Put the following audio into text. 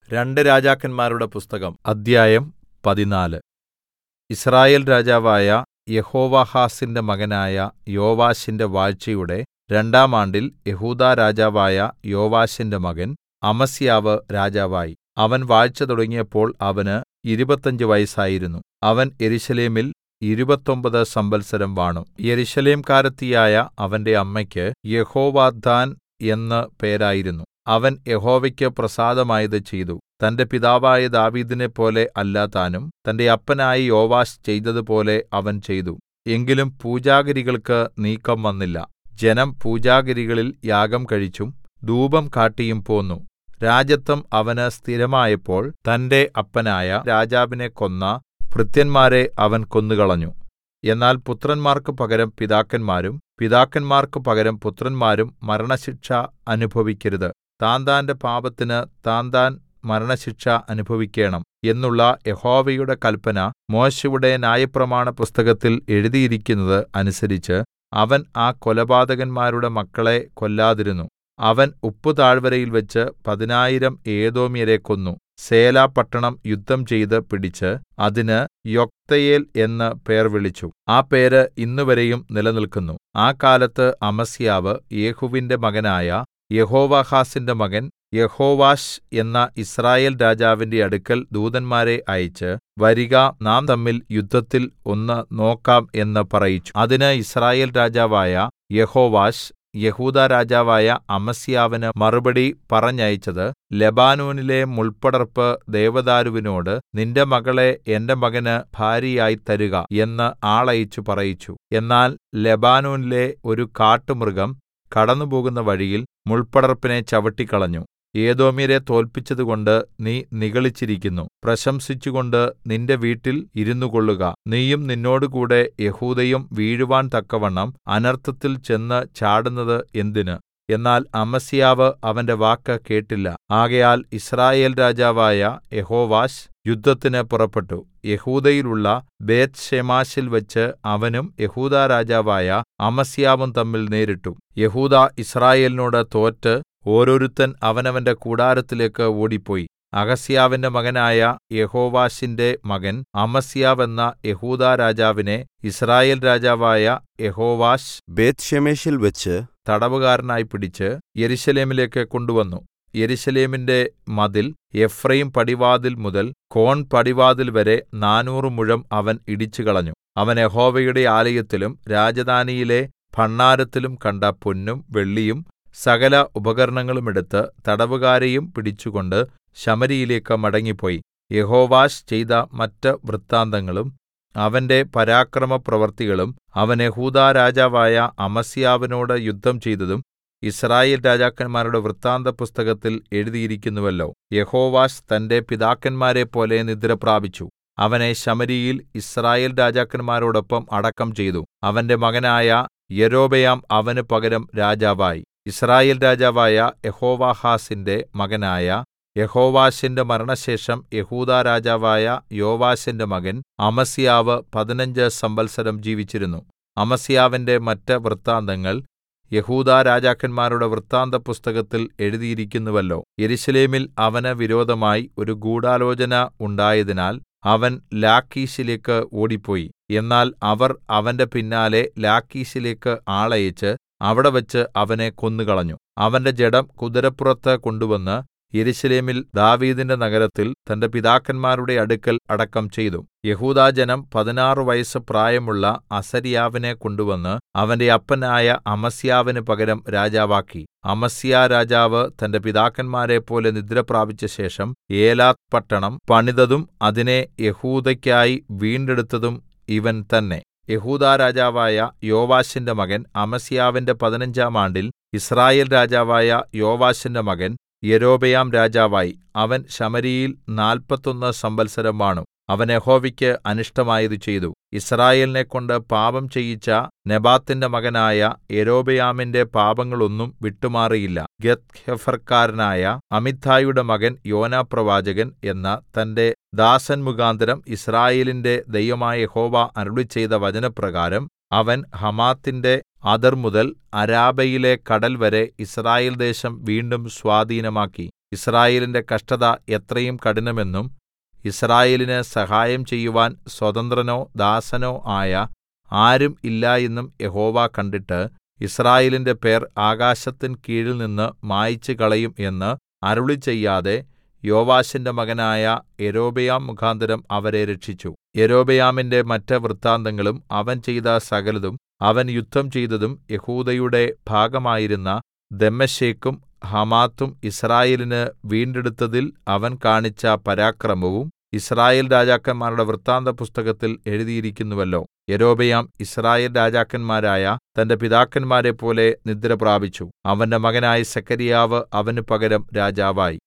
രണ്ട് രാജാക്കന്മാരുടെ പുസ്തകം അദ്ധ്യായം പതിനാല് യിസ്രായേൽ രാജാവായ യെഹോവാഹാസിന്റെ മകനായ യോവാശിന്റെ വാഴ്ചയുടെ രണ്ടാം ആണ്ടിൽ യെഹൂദാ രാജാവായ യോവാശിന്റെ മകൻ അമസ്യാവ് രാജാവായി അവൻ വാഴ്ച തുടങ്ങിയപ്പോൾ അവന് ഇരുപത്തഞ്ച് വയസ്സായിരുന്നു അവൻ യെരൂശലേമിൽ ഇരുപത്തൊമ്പത് സംവത്സരം വാണു യെരൂശലേംകാരത്തിയായ അവന്റെ അമ്മയ്ക്ക് യെഹോവദ്ദാൻ എന്ന് പേരായിരുന്നു അവൻ യഹോവയ്ക്ക് പ്രസാദമായത് ചെയ്തു തന്റെ പിതാവായ ദാവീദിനെപ്പോലെ അല്ല താനും തന്റെ അപ്പനായ യോവാശ് ചെയ്തതുപോലെ അവൻ ചെയ്തു എങ്കിലും പൂജാഗിരികൾക്ക് നീക്കം വന്നില്ല ജനം പൂജാഗിരികളിൽ യാഗം കഴിച്ചും ധൂപം കാട്ടിയും പോന്നു രാജത്വം അവന് സ്ഥിരമായപ്പോൾ തന്റെ അപ്പനായ രാജാവിനെ കൊന്ന ഭൃത്യന്മാരെ അവൻ കൊന്നുകളഞ്ഞു എന്നാൽ പുത്രന്മാർക്ക് പകരം പിതാക്കന്മാരും പിതാക്കന്മാർക്ക് പകരം പുത്രന്മാരും മരണശിക്ഷ അനുഭവിക്കരുത് താന്താന്റെ പാപത്തിന് താന്താൻ മരണശിക്ഷ അനുഭവിക്കേണം എന്നുള്ള യഹോവയുടെ കല്പന മോശെയുടെ ന്യായപ്രമാണ പുസ്തകത്തിൽ എഴുതിയിരിക്കുന്നത് അനുസരിച്ച് അവൻ ആ കൊലപാതകന്മാരുടെ മക്കളെ കൊല്ലാതിരുന്നു അവൻ ഉപ്പുതാഴ്വരയിൽവെച്ച് പതിനായിരം ഏദോമ്യരെ കൊന്നു സേല പട്ടണം യുദ്ധം ചെയ്ത് പിടിച്ച് അതിന് യൊക്തെയേൽ എന്ന് പേർവിളിച്ചു ആ പേര് ഇന്നുവരെയും നിലനിൽക്കുന്നു ആ കാലത്ത് അമസ്യാവ് യേഹൂവിന്റെ മകനായ യെഹോവാഹാസിന്റെ മകൻ യെഹോവാശ് എന്ന യിസ്രായേൽ രാജാവിന്റെ അടുക്കൽ ദൂതന്മാരെ അയച്ച് വരിക നാം തമ്മിൽ യുദ്ധത്തിൽ ഒന്ന് നോക്കാം എന്ന് പറയിച്ചു അതിന് യിസ്രായേൽ രാജാവായ യെഹോവാശ് യെഹൂദാ രാജാവായ അമസ്യാവിന് മറുപടി പറഞ്ഞയച്ചത് ലെബാനോനിലെ മുൾപ്പടർപ്പ് ദേവദാരുവിനോട് നിന്റെ മകളെ എന്റെ മകന് ഭാര്യയായി തരുക എന്ന് ആളയച്ച് പറയിച്ചു എന്നാൽ ലെബാനോനിലെ ഒരു കാട്ടുമൃഗം കടന്നുപോകുന്ന വഴിയിൽ മുൾപ്പടർപ്പിനെ ചവിട്ടിക്കളഞ്ഞു ഏദോമ്യരെ തോല്പിച്ചതുകൊണ്ട് നീ നിഗളിച്ചിരിക്കുന്നു പ്രശംസിച്ചുകൊണ്ട് നിന്റെ വീട്ടിൽ ഇരുന്നുകൊള്ളുക നീയും നിന്നോടുകൂടെ യെഹൂദയും വീഴുവാൻ തക്കവണ്ണം അനർത്ഥത്തിൽ ചെന്ന് ചാടുന്നത് എന്തിന് എന്നാൽ അമസ്യാവ് അവന്റെ വാക്ക് കേട്ടില്ല ആകയാൽ യിസ്രായേൽ രാജാവായ യഹോവാശ് യുദ്ധത്തിന് പുറപ്പെട്ടു യെഹൂദയിലുള്ള ബേത്ത്ശേമെശിൽ വെച്ച് അവനും യെഹൂദാ രാജാവായ അമസ്യാവും തമ്മിൽ നേരിട്ടു യെഹൂദാ യിസ്രായേലിനോട് തോറ്റ് ഓരോരുത്തൻ അവനവന്റെ കൂടാരത്തിലേക്ക് ഓടിപ്പോയി അഹസ്യാവിന്റെ മകനായ യഹോവാശിന്റെ മകൻ അമസ്യാവ് എന്ന യഹൂദാ രാജാവിനെ യിസ്രായേൽ രാജാവായ യഹോവാശ് ബേത്ത്ശേമെശിൽ വെച്ച് തടവുകാരനായി പിടിച്ച് യെരൂശലേമിലേക്ക് കൊണ്ടുവന്നു യെരൂശലേമിന്റെ മതിൽ എഫ്രയീം പടിവാതിൽ മുതൽ കോൺ പടിവാതിൽ വരെ നാനൂറ് മുഴം അവൻ ഇടിച്ചുകളഞ്ഞു അവൻ യഹോവയുടെ ആലയത്തിലും രാജധാനിയിലെ ഭണ്ഡാരത്തിലും കണ്ട പൊന്നും വെള്ളിയും സകല ഉപകരണങ്ങളും എടുത്ത് തടവുകാരെയും പിടിച്ചുകൊണ്ട് ശമര്യയിലേക്ക് മടങ്ങിപ്പോയി യഹോവാശ് ചെയ്ത മറ്റ് വൃത്താന്തങ്ങളും അവന്റെ പരാക്രമപ്രവൃത്തികളും അവൻ യെഹൂദാ രാജാവായ അമസ്യാവിനോട് യുദ്ധം ചെയ്തതും യിസ്രായേൽ രാജാക്കന്മാരുടെ വൃത്താന്തപുസ്തകത്തിൽ എഴുതിയിരിക്കുന്നുവല്ലോ യഹോവാശ് തന്റെ പിതാക്കന്മാരെപ്പോലെ നിദ്രപ്രാപിച്ചു അവനെ ശമര്യയിൽ യിസ്രായേൽ രാജാക്കന്മാരോടൊപ്പം അടക്കം ചെയ്തു അവന്റെ മകനായ യൊരോബെയാം അവന് പകരം രാജാവായി യിസ്രായേൽ രാജാവായ യഹോവാഹാസിന്റെ മകനായ യഹോവാശിന്റെ മരണശേഷം യെഹൂദാ രാജാവായ യോവാശിന്റെ മകൻ അമസ്യാവ് പതിനഞ്ച് സംവത്സരം ജീവിച്ചിരുന്നു അമസ്യാവിന്റെ മറ്റ് വൃത്താന്തങ്ങൾ യെഹൂദാ രാജാക്കന്മാരുടെ വൃത്താന്തപുസ്തകത്തിൽ എഴുതിയിരിക്കുന്നുവല്ലോ യെരൂശലേമിൽ അവന് വിരോധമായി ഒരു ഗൂഢാലോചന ഉണ്ടായതിനാൽ അവൻ ലാക്കീശിലേക്ക് ഓടിപ്പോയി എന്നാൽ അവർ അവന്റെ പിന്നാലെ ലാക്കീശിലേക്ക് ആളയച്ച് അവിടെവെച്ച് അവനെ കൊന്നുകളഞ്ഞു അവന്റെ ജഡം കുതിരപ്പുറത്ത് കൊണ്ടുവന്ന് യെരൂശലേമിൽ ദാവീദിന്റെ നഗരത്തിൽ തന്റെ പിതാക്കന്മാരുടെ അടുക്കൽ അടക്കം ചെയ്തു യഹൂദാജനം പതിനാറ് വയസ്സ് പ്രായമുള്ള അസര്യാവിനെ കൊണ്ടുവന്ന് അവന്റെ അപ്പനായ അമസ്യാവിന് പകരം രാജാവാക്കി അമസ്യാ രാജാവ് തന്റെ പിതാക്കന്മാരെപ്പോലെ നിദ്രപ്രാപിച്ച ശേഷം ഏലാത്ത് പട്ടണം പണിതതും അതിനെ യഹൂദയ്ക്കായി വീണ്ടെടുത്തതും ഇവൻ തന്നെ യഹൂദാ രാജാവായ യോവാശിന്റെ മകൻ അമസ്യാവിന്റെ പതിനഞ്ചാം ആണ്ടിൽ യിസ്രായേൽ രാജാവായ യോവാശിന്റെ മകൻ യൊരോബെയാം രാജാവായി അവൻ ശമര്യയിൽ നാല്പത്തൊന്ന് സംവത്സരം വാണു അവൻ യഹോവയ്ക്ക് അനിഷ്ടമായത് ചെയ്തു യിസ്രായേലിനെക്കൊണ്ട് പാപം ചെയ്യിച്ച നെബാത്തിന്റെ മകനായ യൊരോബെയാമിന്റെ പാപങ്ങളൊന്നും വിട്ടുമാറിയില്ല ഗത്ഹേഫർക്കാരനായ അമിത്ഥായിയുടെ മകൻ യോനാ പ്രവാചകൻ എന്ന തന്റെ ദാസൻ മുഖാന്തരം യിസ്രായേലിന്റെ ദൈവമായ യഹോവ അരുളിച്ചെയ്ത വചനപ്രകാരം അവൻ ഹമാത്തിന്റെ അതിർമുതൽ അരാബയിലെ കടൽ വരെ യിസ്രായേൽ ദേശം വീണ്ടും സ്വാധീനമാക്കി യിസ്രായേലിന്റെ കഷ്ടത എത്രയും കഠിനമെന്നും യിസ്രായേലിന് സഹായം ചെയ്യുവാൻ സ്വതന്ത്രനോ ദാസനോ ആയ ആരും ഇല്ല എന്നും യഹോവ കണ്ടിട്ട് യിസ്രായേലിന്റെ പേർ ആകാശത്തിൻ കീഴിൽനിന്ന് മായിച്ചുകളയും എന്ന് അരുളിച്ചെയ്യാതെ യോവാശിന്റെ മകനായ യൊരോബെയാം മുഖാന്തരം അവരെ രക്ഷിച്ചു യൊരോബെയാമിന്റെ മറ്റ് വൃത്താന്തങ്ങളും അവൻ ചെയ്ത സകലതും അവൻ യുദ്ധം ചെയ്തതും യെഹൂദയുടെ ഭാഗമായിരുന്ന ദമ്മേശെക്കും ഹമാത്തും യിസ്രായേലിന് വീണ്ടെടുത്തതിൽ അവൻ കാണിച്ച പരാക്രമവും യിസ്രായേൽ രാജാക്കന്മാരുടെ വൃത്താന്തപുസ്തകത്തിൽ എഴുതിയിരിക്കുന്നുവല്ലോ യൊരോബെയാം യിസ്രായേൽ രാജാക്കന്മാരായ തന്റെ പിതാക്കന്മാരെപ്പോലെ നിദ്രപ്രാപിച്ചു അവന്റെ മകനായ സെഖര്യാവ് അവന് പകരം രാജാവായി